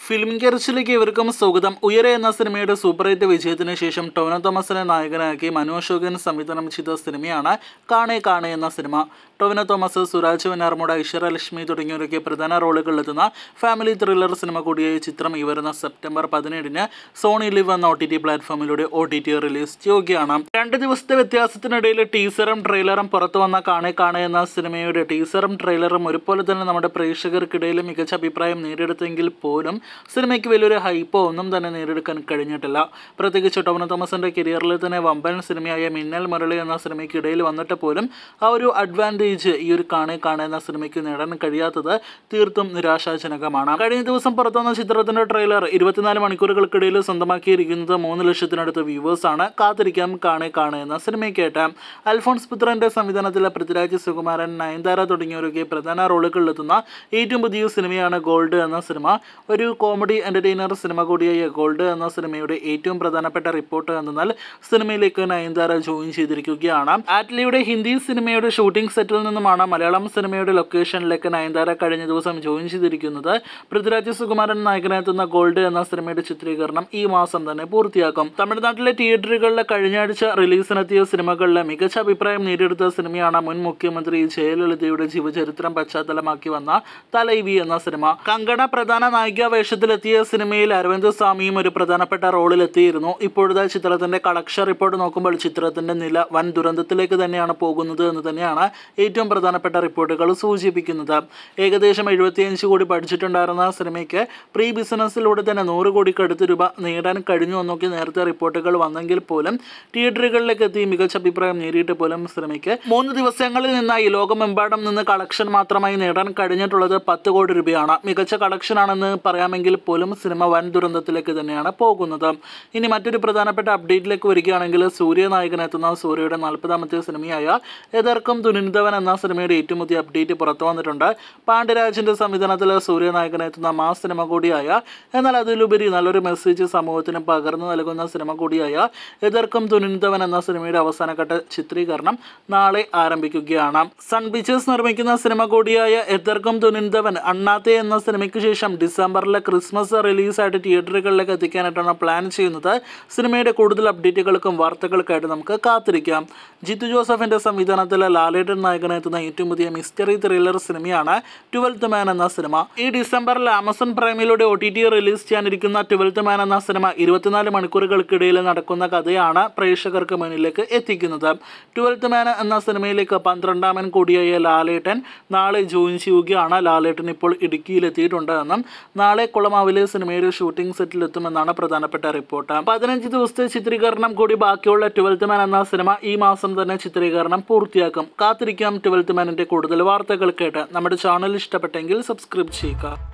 film കെറിച്ചിലേക്ക് ഇവർക്കും സ്വാഗതം ഉയരെ എന്ന സിനിമയുടെ സൂപ്പർ ഹിറ്റ് വിജയത്തിന് ശേഷം ടോനോ തോമസിനെ നായകനാക്കി മനു അശോകൻ സംവിധാനം ചെയ്ത സിനിമയാണ് കാണേ കാണേ എന്ന സിനിമ ടൊവിനോ തോമസ് സുരാജ് വെന്നാർമുട ഐശ്വര്യലക്ഷ്മി തുടങ്ങിയവരൊക്കെ പ്രധാന റോളുകളിലെത്തുന്ന ഫാമിലി ത്രില്ലർ സിനിമ കൂടിയായ ചിത്രം ഈ വരുന്ന സെപ്റ്റംബർ പതിനേഴിന് സോണി ലിവ് എന്ന ഒ ടി ടി പ്ലാറ്റ്ഫോമിലൂടെ ഒ ടി ടി റിലീസ് ചെയ്യുകയാണ് രണ്ട് ദിവസത്തെ വ്യത്യാസത്തിനിടയിൽ ടീസറും ട്രെയിലറും പുറത്തു വന്ന കാണേ കാണേ എന്ന സിനിമയുടെ ടീസറും ട്രെയിലറും ഒരുപോലെ തന്നെ നമ്മുടെ പ്രേക്ഷകർക്കിടയിൽ മികച്ച അഭിപ്രായം നേടിയെടുത്തെങ്കിൽ പോലും സിനിമയ്ക്ക് വലിയൊരു ഹൈപ്പോ ഒന്നും തന്നെ നേടിയെടുക്കാൻ കഴിഞ്ഞിട്ടില്ല പ്രത്യേകിച്ച് ടോമന തോമസിന്റെ കരിയറിൽ തന്നെ വമ്പൻ സിനിമയായ മിന്നൽ മുരളി എന്ന സിനിമയ്ക്ക് ഇടയിൽ വന്നിട്ട് പോലും ആ ഒരു അഡ്വാൻറ്റേജ് ഈ ഒരു കാണേ കാണേ എന്ന സിനിമയ്ക്ക് നേടാൻ കഴിയാത്തത് തീർത്തും നിരാശാജനകമാണ് കഴിഞ്ഞ ദിവസം പുറത്തുവന്ന ചിത്രത്തിന്റെ ട്രെയിലർ ഇരുപത്തിനാല് മണിക്കൂറുകൾക്കിടയിൽ സ്വന്തമാക്കിയിരിക്കുന്നത് മൂന്ന് ലക്ഷത്തിനടുത്ത് വ്യൂവേഴ്സ് ആണ് കാത്തിരിക്കാം കാണേ കാണേ എന്ന സിനിമയ്ക്കേറ്റ അൽഫോൺസ് പുത്രന്റെ സംവിധാനത്തിലെ പൃഥ്വിരാജ് സുകുമാരൻ നയൻതാര തുടങ്ങിയവരൊക്കെ പ്രധാന റോളുകളിലെത്തുന്ന ഏറ്റവും പുതിയ സിനിമയാണ് ഗോൾഡ് എന്ന സിനിമ ഒരു കോമഡി എന്റർടൈനർ സിനിമ കൂടിയായ ഗോൾഡ് എന്ന സിനിമയുടെ ഏറ്റവും പ്രധാനപ്പെട്ട റിപ്പോർട്ട് എന്നാൽ സിനിമയിലേക്ക് നയൻതാര ജോയിൻ ചെയ്തിരിക്കുകയാണ് ആറ്റ്ലിയുടെ ഹിന്ദി സിനിമയുടെ ഷൂട്ടിംഗ് സെറ്റിൽ നിന്നുമാണ് മലയാളം സിനിമയുടെ ലൊക്കേഷനിലേക്ക് നയൻതാര കഴിഞ്ഞ ദിവസം ജോയിൻ ചെയ്തിരിക്കുന്നത് പൃഥ്വിരാജ് സുകുമാരൻ നായകനെത്തുന്ന ഗോൾഡ് എന്ന സിനിമയുടെ ചിത്രീകരണം ഈ മാസം തന്നെ പൂർത്തിയാക്കും തമിഴ്നാട്ടിലെ തിയേറ്ററുകളിലെ കഴിഞ്ഞ ആഴ്ച റിലീസിനെത്തിയ സിനിമകളിലെ മികച്ച അഭിപ്രായം നേടിയെടുത്ത സിനിമയാണ് മുൻ മുഖ്യമന്ത്രി ജയലളിതയുടെ ജീവചരിത്രം പശ്ചാത്തലമാക്കി വന്ന തലൈവി എന്ന സിനിമ കങ്കണ പ്രധാന നായിക വേഷത്തിലെത്തിയ സിനിമയിൽ അരവിന്ദ് സ്വാമിയും ഒരു പ്രധാനപ്പെട്ട റോളിലെത്തിയിരുന്നു ഇപ്പോഴത്തെ ചിത്രത്തിന്റെ കളക്ഷൻ റിപ്പോർട്ട് നോക്കുമ്പോൾ ചിത്രത്തിന്റെ നില വൻ ദുരന്തത്തിലേക്ക് തന്നെയാണ് പോകുന്നത് എന്ന് തന്നെയാണ് ഏറ്റവും പ്രധാനപ്പെട്ട റിപ്പോർട്ടുകൾ സൂചിപ്പിക്കുന്നത് ഏകദേശം എഴുപത്തിയഞ്ച് കോടി പഠിച്ചിട്ടുണ്ടായിരുന്ന സിനിമയ്ക്ക് പ്രീ ബിസിനസ്സിലൂടെ തന്നെ നൂറ് കോടിക്കടുത്ത് രൂപ നേടാൻ കഴിഞ്ഞു എന്നൊക്കെ നേരത്തെ റിപ്പോർട്ടുകൾ വന്നെങ്കിൽ പോലും തിയേറ്ററുകളിലേക്ക് എത്തി മികച്ച അഭിപ്രായം നേടിയിട്ട് പോലും സിനിമയ്ക്ക് മൂന്ന് ദിവസങ്ങളിൽ നിന്നായി ലോകമെമ്പാടും നിന്ന് കളക്ഷൻ മാത്രമായി നേടാൻ കഴിഞ്ഞിട്ടുള്ളത് പത്ത് കോടി രൂപയാണ് മികച്ച കളക്ഷൻ ആണെന്ന് പറയാമെങ്കിൽ പോലും സിനിമ വൻ ദുരന്തത്തിലേക്ക് തന്നെയാണ് പോകുന്നത് ഇനി മറ്റൊരു പ്രധാനപ്പെട്ട അപ്ഡേറ്റിലേക്ക് വരികയാണെങ്കിൽ സൂര്യ നായകനെത്തുന്ന സൂര്യയുടെ നാൽപ്പതാമത്തെ സിനിമയായ എതർക്കും തുനിന്തവൻ എന്ന സിനിമയുടെ ഏറ്റവും പുതിയ അപ്ഡേറ്റ് പുറത്തു വന്നിട്ടുണ്ട് പാണ്ഡ്യരാജിന്റെ സംവിധാനത്തിൽ സൂര്യ നായകനെത്തുന്ന മാ സിനിമ കൂടിയായ എന്നാൽ അതിലുപരി നല്ലൊരു മെസ്സേജ് സമൂഹത്തിന് പകർന്നു നൽകുന്ന സിനിമ കൂടിയായ എതർക്കും തുനിന്തവൻ എന്ന സിനിമയുടെ അവസാനഘട്ട ചിത്രീകരണം നാളെ ആരംഭിക്കുകയാണ് സൺ പിക്ചേഴ്സ് നിർമ്മിക്കുന്ന സിനിമ കൂടിയായ എതർക്കും തുനിന്തവൻ അണ്ണാത്തെ എന്ന സിനിമയ്ക്ക് ശേഷം ഡിസംബറിലെ ക്രിസ്മസ് റിലീസായിട്ട് തിയേറ്ററുകളിലേക്ക് എത്തിക്കാനായിട്ടാണ് പ്ലാൻ ചെയ്യുന്നത് സിനിമയുടെ കൂടുതൽ അപ്ഡേറ്റുകൾക്കും വാർത്തകൾക്കായിട്ട് നമുക്ക് കാത്തിരിക്കാം ജിത്തു ജോസഫിന്റെ സംവിധാനത്തിലെ ലാലേട്ടൻ നായകനെത്തുന്ന ഏറ്റവും പുതിയ മിസ്റ്ററി ത്രില്ലർ സിനിമയാണ് ട്വൽത്ത് മാൻ എന്ന സിനിമ ഈ ഡിസംബറിൽ ആമസോൺ പ്രൈമിലൂടെ ഒ ടി ടി റിലീസ് ചെയ്യാനിരിക്കുന്ന ട്വൽത്ത് മാൻ എന്ന സിനിമ ഇരുപത്തിനാല് മണിക്കൂറുകൾക്കിടയിൽ നടക്കുന്ന കഥയാണ് പ്രേക്ഷകർക്ക് മുന്നിലേക്ക് എത്തിക്കുന്നത് ട്വൽത്ത് മാൻ എന്ന സിനിമയിലേക്ക് പന്ത്രണ്ടാമൻ കൂടിയായ ലാലേട്ടൻ നാളെ ജോയിൻ ചെയ്യുകയാണ് ലാലേട്ടൻ ഇപ്പോൾ ഇടുക്കിയിൽ എത്തിയിട്ടുണ്ട് എന്നും നാളെ കുളമാവിലെ സിനിമയുടെ ഷൂട്ടിംഗ് സെറ്റിലെത്തുമെന്നാണ് പ്രധാനപ്പെട്ട റിപ്പോർട്ട് പതിനഞ്ച് ദിവസത്തെ ചിത്രീകരണം കൂടി ബാക്കിയുള്ള ട്വൽത്ത് മാൻ എന്ന സിനിമ ഈ മാസം തന്നെ ചിത്രീകരണം പൂർത്തിയാക്കും കാത്തിരിക്കാം ട്വൽത്ത് മാനിന്റെ കൂടുതൽ വാർത്തകൾ കേട്ട് നമ്മുടെ ചാനൽ ഇഷ്ടപ്പെട്ടെങ്കിൽ സബ്സ്ക്രൈബ് ചെയ്യുക